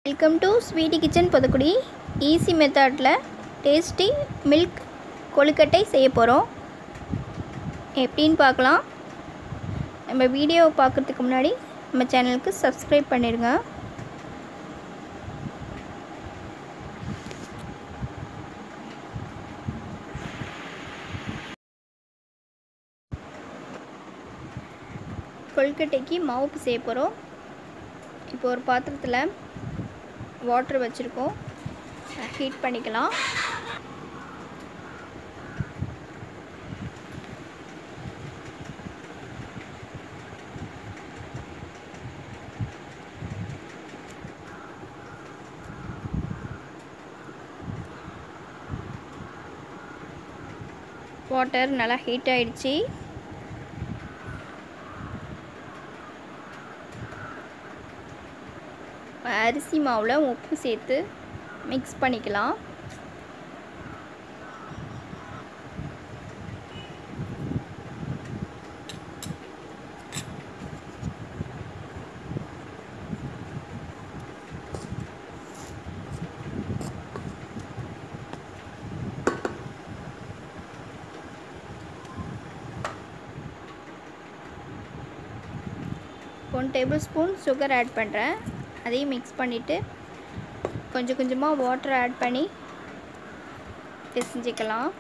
welcome to Sweety Kitchen புதுக்குடி easy மெத்தடில் tasty milk கொழுக்கட்டை செய்ய போகிறோம் எப்படின்னு பார்க்கலாம் நம்ம வீடியோவை பார்க்குறதுக்கு முன்னாடி நம்ம சேனலுக்கு சப்ஸ்கிரைப் பண்ணிடுங்க கொழுக்கட்டைக்கு மாவு செய்ய போகிறோம் இப்போ ஒரு பாத்திரத்தில் வாட்டர் வச்சுருக்கோம் ஹீட் பண்ணிக்கலாம் வாட்டர் நல்லா ஹீட் ஆயிடுச்சு அரிசி மாவில் உப்பு சேர்த்து மிக்ஸ் பண்ணிக்கலாம் one tablespoon sugar add பண்ணுறேன் அதையும் மிக்ஸ் பண்ணிவிட்டு கொஞ்சம் கொஞ்சமாக வாட்டர் ஆட் பண்ணி பிசைஞ்சிக்கலாம்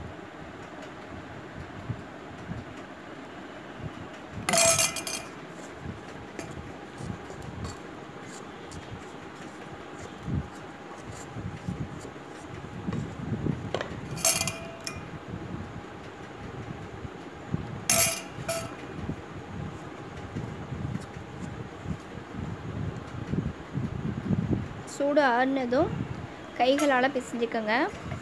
சூடு ஆறுனதும் கைகளால் பிசைஞ்சுக்கோங்க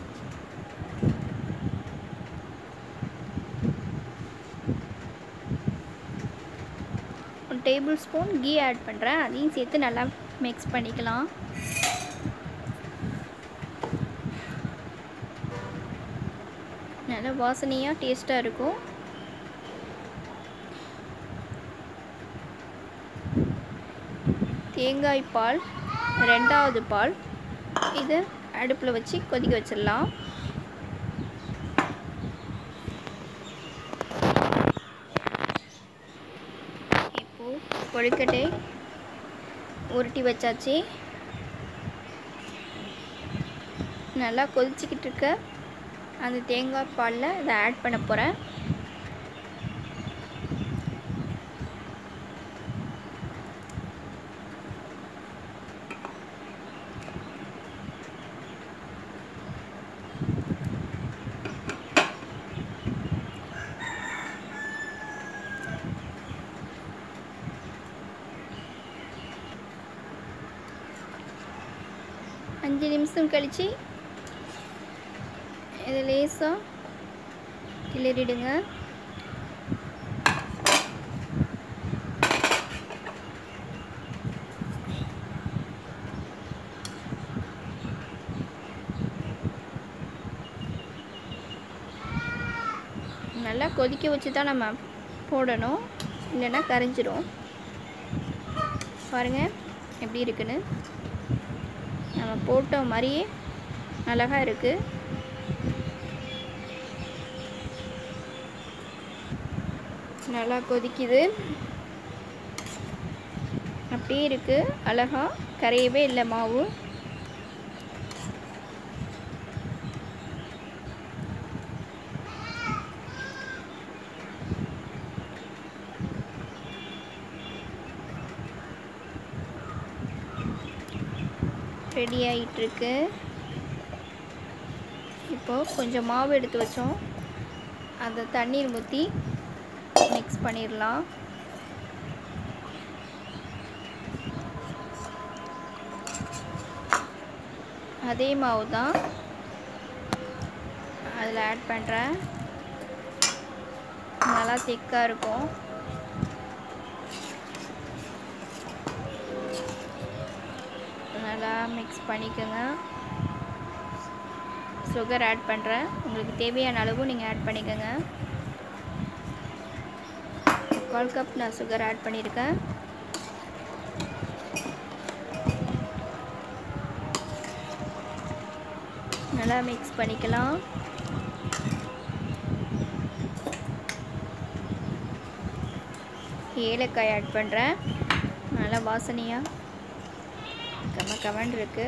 ஒரு டேபிள் ஸ்பூன் கீ ஆட் பண்ணுறேன் அதையும் சேர்த்து நல்லா மிக்ஸ் பண்ணிக்கலாம் நல்லா வாசனையாக டேஸ்ட்டாக இருக்கும் தேங்காய் பால் ரெண்டாவது பால் இதை அடுப்பில் வச்சு கொதிக்க வச்சிடலாம் இப்போது கொழுக்கட்டை உருட்டி வச்சாச்சு நல்லா கொதிச்சிக்கிட்டு இருக்க அந்த தேங்காய் பாலில் இதை ஆட் பண்ண போகிறேன் அஞ்சு நிமிஷம் கழித்து இதை லேசாக கிளறிடுங்க நல்லா கொதிக்க வச்சு தான் நம்ம போடணும் இல்லைன்னா கரைஞ்சிரும் பாருங்கள் எப்படி இருக்குன்னு நம்ம போட்ட மாதிரியே அழகாக இருக்குது நல்லா கொதிக்குது அப்படியே இருக்குது அழகாக கரையவே இல்லை மாவு ரெடி ஆகிட்டுருக்கு இப்போது கொஞ்சம் மாவு எடுத்து வச்சோம் அதை தண்ணீர் ஊற்றி மிக்ஸ் பண்ணிடலாம் அதே மாவு தான் அதில் ஆட் பண்ணுறேன் நல்லா திக்காக இருக்கும் நல்லா மிக்ஸ் பண்ணிக்கோங்க சுகர் ஆட் பண்ணுறேன் உங்களுக்கு தேவையான அளவு நீங்கள் ஆட் பண்ணிக்கோங்க கால் கப் நான் சுகர் ஆட் பண்ணியிருக்கேன் நல்லா மிக்ஸ் பண்ணிக்கலாம் ஏலக்காய் ஆட் பண்ணுறேன் நல்லா வாசனையாக கம கமன் இருக்கு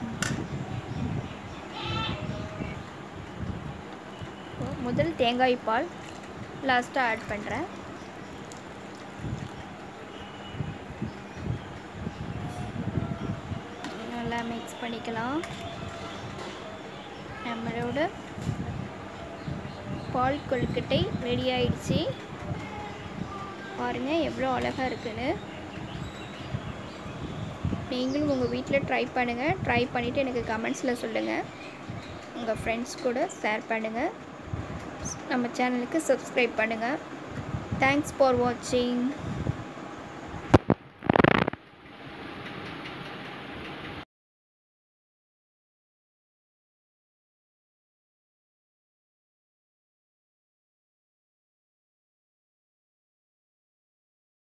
முதல் தேங்காய் பால் லாஸ்ட்டாக ஆட் பண்ணுறேன் நல்லா மிக்ஸ் பண்ணிக்கலாம் நம்மளோட பால் கொழுக்கட்டை ரெடி ஆயிடுச்சு பாருங்கள் எவ்வளோ அழகாக இருக்குன்னு நீங்களும் உங்கள் வீட்டில் ட்ரை பண்ணுங்கள் ட்ரை பண்ணிவிட்டு எனக்கு கமெண்ட்ஸில் சொல்லுங்கள் உங்கள் ஃப்ரெண்ட்ஸ் கூட ஷேர் பண்ணுங்கள் நம்ம சேனலுக்கு சப்ஸ்கிரைப் பண்ணுங்கள் தேங்க்ஸ் ஃபார் வாட்சிங்